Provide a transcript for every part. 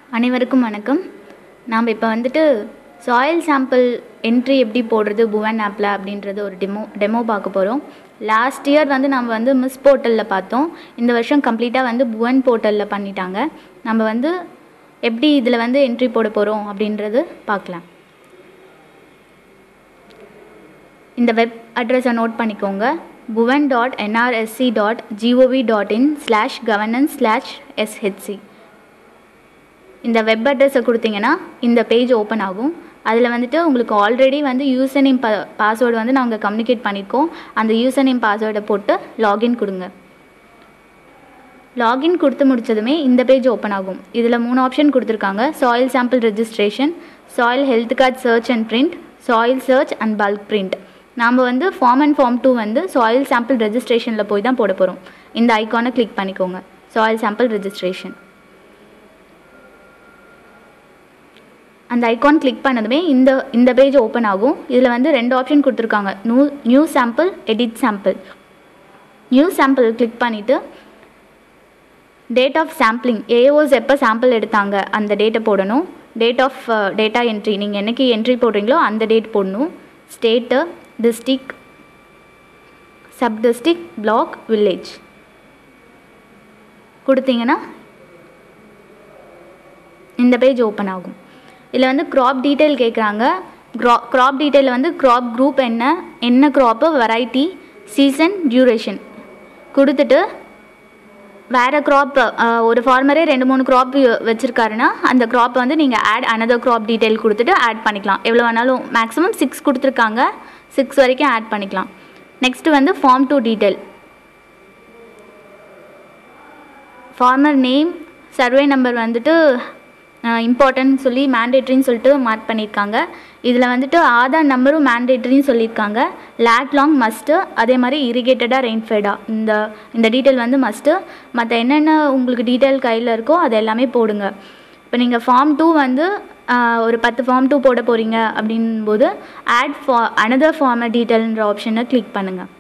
அனைவருக்கும் வணக்கம் நாம் இப்போ வந்துட்டு சாயில் சாம்பிள் என்ட்ரி எப்படி போடுறது புவன் ஆப்பில் அப்படின்றது ஒரு டெமோ டெமோ பார்க்க போகிறோம் லாஸ்ட் இயர் வந்து நம்ம வந்து மிஸ் போர்ட்டலில் பார்த்தோம் இந்த வருஷம் கம்ப்ளீட்டாக வந்து புவன் போர்ட்டலில் பண்ணிட்டாங்க நம்ம வந்து எப்படி இதில் வந்து என்ட்ரி போட போகிறோம் அப்படின்றது பார்க்கலாம் இந்த வெப் அட்ரஸை நோட் பண்ணிக்கோங்க Bhuvan dot NRSC dot GOV dot in slash governance slash SHC இந்த வெப் அட்ரஸை கொடுத்தீங்கன்னா இந்த பேஜ் ஓப்பன் ஆகும் அதில் வந்துட்டு உங்களுக்கு ஆல்ரெடி வந்து யூசர் நேம் ப பாஸ்வேர்டு வந்து நாங்கள் கம்யூனிகேட் பண்ணியிருக்கோம் அந்த யூசர் நேம் பாஸ்வேர்டை போட்டு லாகின் கொடுங்க லாகின் கொடுத்து முடிச்சதுமே இந்த பேஜ் ஓப்பன் ஆகும் இதில் மூணு ஆப்ஷன் கொடுத்துருக்காங்க soil sample registration soil health card search and print soil search and bulk print நாம் வந்து ஃபார்ம் அண்ட் ஃபார்ம் டூ வந்து சாயில் சாம்பிள் ரெஜிஸ்ட்ரேஷனில் போய் தான் போட போகிறோம் இந்த ஐக்கானை கிளிக் பண்ணிக்கோங்க சாயில் சாம்பிள் ரெஜிஸ்ட்ரேஷன் அந்த ஐக்கான் கிளிக் பண்ணதுமே இந்த இந்த பேஜ் ஓப்பன் ஆகும் இதில் வந்து ரெண்டு ஆப்ஷன் கொடுத்துருக்காங்க new new sample edit sample new sample click பண்ணிவிட்டு டேட் ஆஃப் சாம்பிளிங் ஏஓஸ் எப்போ சாம்பிள் எடுத்தாங்க அந்த டேட்டை போடணும் டேட் ஆஃப் டேட்டா என்ட்ரி நீங்கள் என்னைக்கு என்ட்ரி போடுறீங்களோ அந்த டேட் போடணும் state district sub district block village கொடுத்தீங்கன்னா இந்த பேஜ் ஓப்பன் ஆகும் இதில் வந்து க்ராப் டீட்டெயில் கேட்குறாங்க க்ரா க்ராப் டீட்டெயிலில் வந்து க்ராப் குரூப் என்ன என்ன க்ராப்பு வெரைட்டி சீசன் டியூரேஷன் கொடுத்துட்டு வேறு க்ராப் ஒரு ஃபார்மரே ரெண்டு மூணு க்ராப் வச்சுருக்காருன்னா அந்த க்ராப்பை வந்து நீங்கள் ஆட் அனதர் க்ராப் டீட்டெயில் கொடுத்துட்டு ஆட் பண்ணிக்கலாம் எவ்வளோ வேணாலும் மேக்ஸிமம் சிக்ஸ் கொடுத்துருக்காங்க சிக்ஸ் வரைக்கும் ஆட் பண்ணிக்கலாம் நெக்ஸ்ட்டு வந்து form two detail farmer name survey number வந்துட்டு இம்பார்ட்டன்ட் சொல்லி மேண்டேட்ரின்னு சொல்லிட்டு மார்க் பண்ணியிருக்காங்க இதில் வந்துட்டு ஆதார் நம்பரும் மேண்டேட்ரின்னு சொல்லியிருக்காங்க லேட் லாங் மஸ்ட்டு அதே மாதிரி இரிகேட்டடாக ரெயின்ஃபெடாக இந்த இந்த டீட்டெயில் வந்து மஸ்ட்டு மற்ற என்னென்ன உங்களுக்கு டீட்டெயில் கையில் இருக்கோ அது எல்லாமே போடுங்க இப்போ நீங்கள் ஃபார்ம் டூ வந்து ஒரு பத்து ஃபார்ம் டூ போட போகிறீங்க அப்படின்போது ஆட் ஃபா அனதர் ஃபார்மர் டீட்டெயில்ன்ற ஆப்ஷனை கிளிக் பண்ணுங்கள்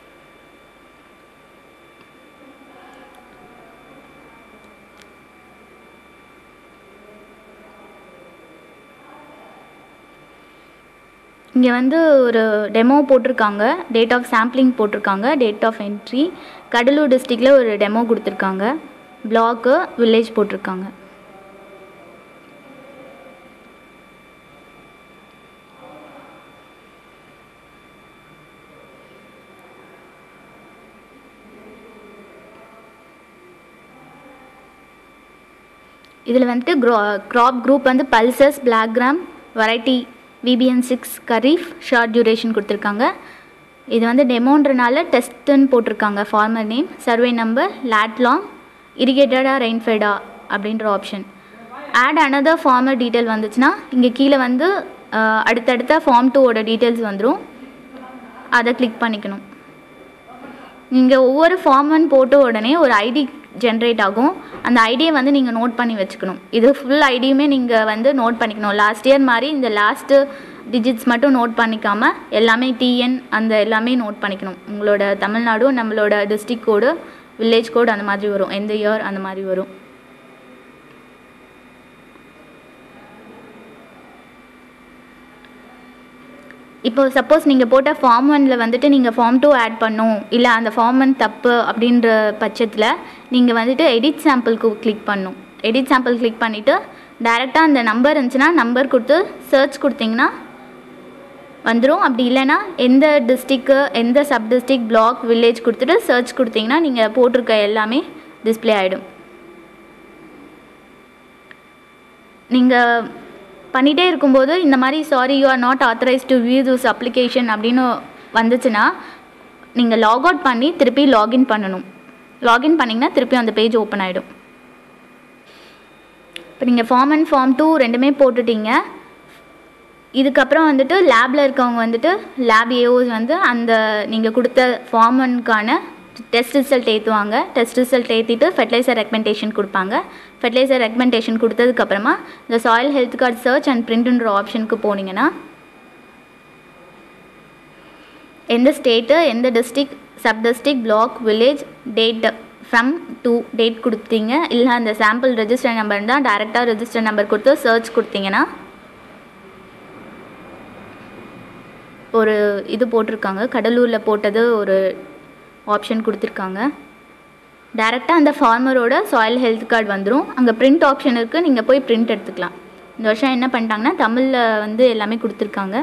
இங்கே வந்து ஒரு டெமோ போட்டிருக்காங்க டேட் ஆஃப் சாம்பிளிங் போட்டிருக்காங்க டேட் ஆஃப் என்ட்ரி கடலூர் டிஸ்ட்ரிக்டில் ஒரு டெமோ கொடுத்துருக்காங்க பிளாக்கு வில்லேஜ் போட்டிருக்காங்க இதில் வந்துட்டு க்ரா க்ராப் குரூப் வந்து pulses black gram variety VBN six kharif short duration கொடுத்துருக்காங்க இது வந்து டெமோன்றனால டெஸ்ட்டுன்னு போட்டிருக்காங்க farmer name survey number lat long இரிகேட்டடாக ரெயின்ஃபெடா அப்படின்ற option add another farmer detail வந்துச்சுன்னா இங்கே கீழே வந்து அடுத்தடுத்த ஃபார்ம் டூவோட டீட்டெயில்ஸ் வந்துடும் அதை கிளிக் பண்ணிக்கணும் நீங்கள் ஒவ்வொரு ஃபார்ம் ஒன் போட்ட உடனே ஒரு ஐடி ஜென்ரேட் ஆகும் அந்த ஐடியை வந்து நீங்கள் நோட் பண்ணி வச்சுக்கணும் இது ஃபுல் ஐடியுமே நீங்கள் வந்து நோட் பண்ணிக்கணும் லாஸ்ட் இயர் மாதிரி இந்த லாஸ்ட்டு டிஜிட்ஸ் மட்டும் நோட் பண்ணிக்காமல் எல்லாமே டிஎன் அந்த எல்லாமே நோட் பண்ணிக்கணும் உங்களோட தமிழ்நாடு நம்மளோட டிஸ்ட்ரிக் கோடு வில்லேஜ் கோடு அந்த மாதிரி வரும் எந்த இயர் அந்த மாதிரி வரும் இப்போ சப்போஸ் நீங்கள் போட்ட ஃபார்ம் ஒனில் வந்துட்டு நீங்கள் ஃபார்ம் டூ ஆட் பண்ணும் இல்லை அந்த ஃபார்ம் ஒன் தப்பு அப்படின்ற பட்சத்தில் நீங்கள் வந்துட்டு எடிட் சாம்பிளுக்கு கிளிக் பண்ணும் எடிட் சாம்பிள் கிளிக் பண்ணிவிட்டு டேரெக்டாக அந்த நம்பர் இருந்துச்சுன்னா நம்பர் கொடுத்து சர்ச் கொடுத்தீங்கன்னா வந்துடும் அப்படி இல்லைன்னா எந்த டிஸ்ட்ரிக்கு எந்த சப் டிஸ்ட்ரிக் பிளாக் வில்லேஜ் கொடுத்துட்டு சர்ச் கொடுத்தீங்கன்னா நீங்கள் போட்டிருக்க எல்லாமே டிஸ்பிளே ஆகிடும் நீங்கள் பண்ணிகிட்டே இருக்கும்போது இந்த மாதிரி sorry you are not authorise to view this application அப்படின்னு வந்துச்சுன்னா நீங்கள் லாக் அவுட் பண்ணி திருப்பி லாகின் பண்ணணும் லாகின் பண்ணிங்கன்னா திருப்பி அந்த பேஜ் ஓப்பன் ஆகிடும் இப்போ நீங்கள் ஃபார்ம் அண்ட் ஃபார்ம் டூ ரெண்டுமே போட்டுட்டீங்க இதுக்கப்புறம் வந்துட்டு லேபில் இருக்கவங்க வந்துட்டு லேப் ஏஓஸ் வந்து அந்த நீங்கள் கொடுத்த ஃபார்ம் ஒன்க்கான டெஸ்ட் ரிசல்ட் ஏற்றுவாங்க டெஸ்ட் ரிசல்ட் ஏற்றிட்டு ஃபெர்டிலைசர் ரெக்கமெண்டேஷன் கொடுப்பாங்க ஃபெர்டிலைசர் ரெக்கமெண்டேஷன் கொடுத்ததுக்கப்புறமா இந்த soil health card search and பிரிண்ட்ன்ற ஆப்ஷனுக்கு போனீங்கன்னா எந்த ஸ்டேட்டு எந்த district sub district block village date from to date கொடுத்தீங்க இல்லை அந்த சாம்பிள் ரெஜிஸ்டர் நம்பர் இருந்தால் டேரெக்டாக ரெஜிஸ்டர் நம்பர் கொடுத்து சர்ச் கொடுத்தீங்கன்னா ஒரு இது போட்டிருக்காங்க கடலூரில் போட்டது ஒரு ஆப்ஷன் கொடுத்துருக்காங்க டேரெக்டாக அந்த ஃபார்மரோட சாயில் ஹெல்த் கார்டு வந்துடும் அங்கே பிரிண்ட் ஆப்ஷன் இருக்குது நீங்கள் போய் பிரிண்ட் எடுத்துக்கலாம் இந்த வருஷம் என்ன பண்ணிட்டாங்கன்னா தமிழில் வந்து எல்லாமே கொடுத்துருக்காங்க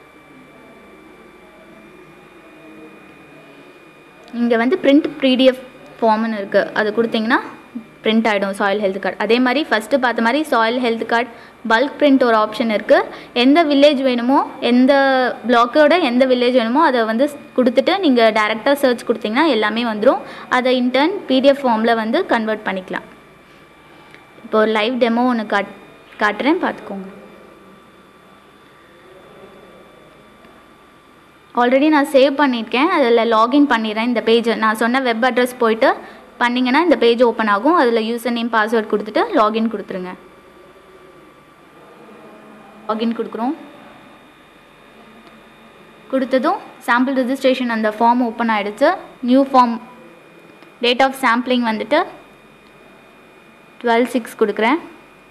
இங்கே வந்து பிரிண்ட் பிடிஎஃப் ஃபார்ம்னு இருக்குது அது கொடுத்தீங்கன்னா பிரிண்ட் ஆகிடும் சாயில் ஹெல்த் கார்டு அதே மாதிரி ஃபஸ்ட்டு பார்த்த மாதிரி soil health card bulk print ஒரு ஆப்ஷன் இருக்குது எந்த வில்லேஜ் வேணுமோ எந்த பிளாக்கோட எந்த வில்லேஜ் வேணுமோ அதை வந்து கொடுத்துட்டு நீங்கள் டேரெக்டாக சர்ச் கொடுத்தீங்கன்னா எல்லாமே வந்துடும் அதை இன்டர்ன் பிடிஎஃப் ஃபார்மில் வந்து கன்வெர்ட் பண்ணிக்கலாம் இப்போ ஒரு லைவ் டெமோ ஒன்று காட் காட்டுறேன் பார்த்துக்கோங்க ஆல்ரெடி நான் சேவ் பண்ணியிருக்கேன் அதில் லாகின் பண்ணிடுறேன் இந்த பேஜை நான் சொன்ன வெப் அட்ரஸ் போயிட்டு பண்ணிங்கன்னா இந்த பேஜ் ஓப்பன் ஆகும் அதில் யூசர் நேம் பாஸ்வேர்ட் கொடுத்துட்டு லாகின் கொடுத்துருங்க லாகின் கொடுக்குறோம் கொடுத்ததும் சாம்பிள் ரெஜிஸ்ட்ரேஷன் அந்த ஃபார்ம் ஓப்பன் ஆகிடுச்சு new form date of sampling வந்துட்டு டுவெல் சிக்ஸ் கொடுக்குறேன்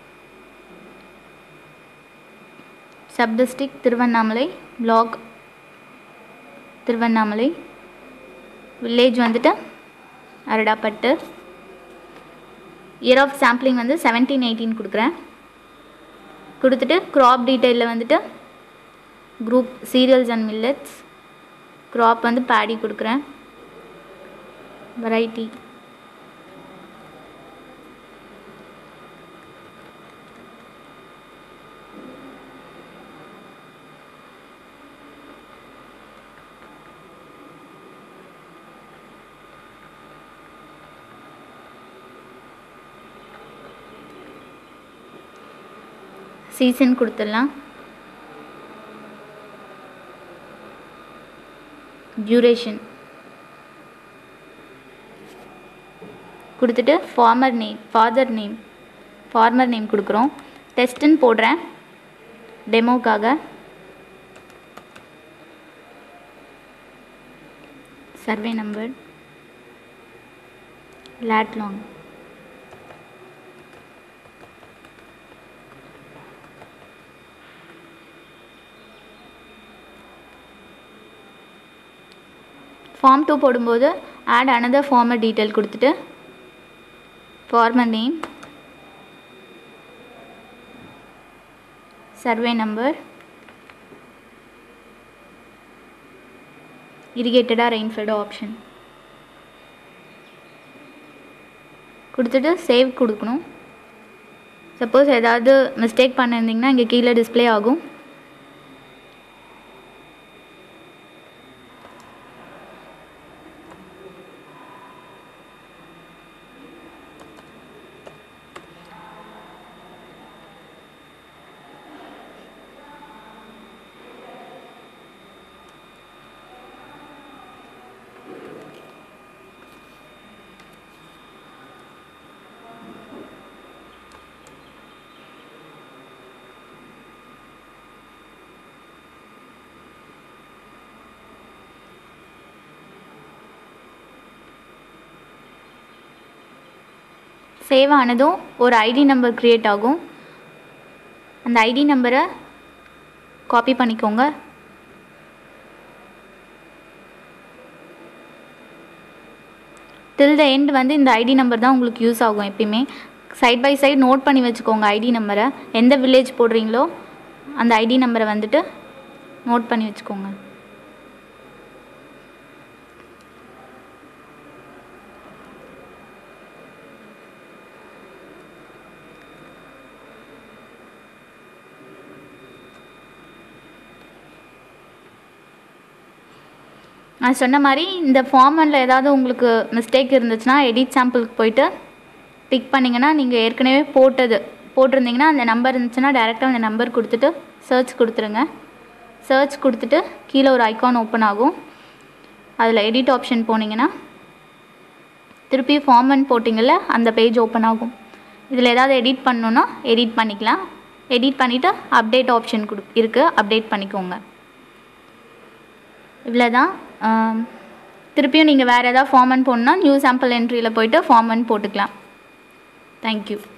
sub district Tiruvannamalai block Tiruvannamalai village வந்துட்டு அரடாப்பட்டு இயர் ஆஃப் சாம்பிளிங் வந்து செவன்டீன் எயிட்டீன் கொடுக்குறேன் கொடுத்துட்டு க்ராப் டீட்டெயிலில் வந்துட்டு group cereals and millets crop வந்து பேடி கொடுக்குறேன் வெரைட்டி சீசன் கொடுத்துடலாம் டியூரேஷன் கொடுத்துட்டு farmer name father name farmer name கொடுக்குறோம் டெஸ்ட்டுன்னு போடுறேன் டெமோக்காக survey number lat long form two போடும்போது ஆட் அனதர் ஃபார்மர் டீட்டெயில் கொடுத்துட்டு ஃபார்மர் நேம் சர்வே நம்பர் இரிகேட்டடாக ரெயின்ஃபெல்டு ஆப்ஷன் கொடுத்துட்டு சேவ் கொடுக்கணும் சப்போஸ் ஏதாவது மிஸ்டேக் பண்ணியிருந்தீங்கன்னா இங்கே கீழே டிஸ்ப்ளே ஆகும் சேவ் ஆனதும் ஒரு ஐடி நம்பர் க்ரியேட் ஆகும் அந்த ஐடி நம்பரை காப்பி பண்ணிக்கோங்க டில் த எண்ட் வந்து இந்த ஐடி நம்பர் தான் உங்களுக்கு யூஸ் ஆகும் எப்பயுமே சைட் பை சைடு நோட் பண்ணி வச்சுக்கோங்க ஐடி நம்பரை எந்த வில்லேஜ் போடுறீங்களோ அந்த ஐடி நம்பரை வந்துட்டு நோட் பண்ணி வச்சுக்கோங்க நான் சொன்ன மாதிரி இந்த ஃபார்மனில் ஏதாவது உங்களுக்கு மிஸ்டேக் இருந்துச்சுன்னா எடிட் சாம்பிளுக்கு போயிட்டு டிக் பண்ணிங்கன்னா நீங்கள் ஏற்கனவே போட்டது போட்டிருந்தீங்கன்னா அந்த நம்பர் இருந்துச்சுன்னா டேரெக்டாக அந்த நம்பர் கொடுத்துட்டு சர்ச் கொடுத்துருங்க சர்ச் கொடுத்துட்டு கீழே ஒரு ஐகான் ஓப்பன் ஆகும் அதில் எடிட் ஆப்ஷன் போனீங்கன்னா திருப்பி ஃபார்மன் போட்டிங்கள்ல அந்த பேஜ் ஓப்பன் ஆகும் இதில் ஏதாவது எடிட் பண்ணணுன்னா எடிட் பண்ணிக்கலாம் எடிட் பண்ணிவிட்டு அப்டேட் ஆப்ஷன் கொடு இருக்குது அப்டேட் பண்ணிக்கோங்க இவ்வளோ தான் திருப்பியும் நீங்கள் வேறு ஏதாவது ஃபார்மன் போடணுன்னா நியூ சாம்பிள் என்ட்ரியில் போயிட்டு ஃபார்மன் போட்டுக்கலாம் தேங்க்யூ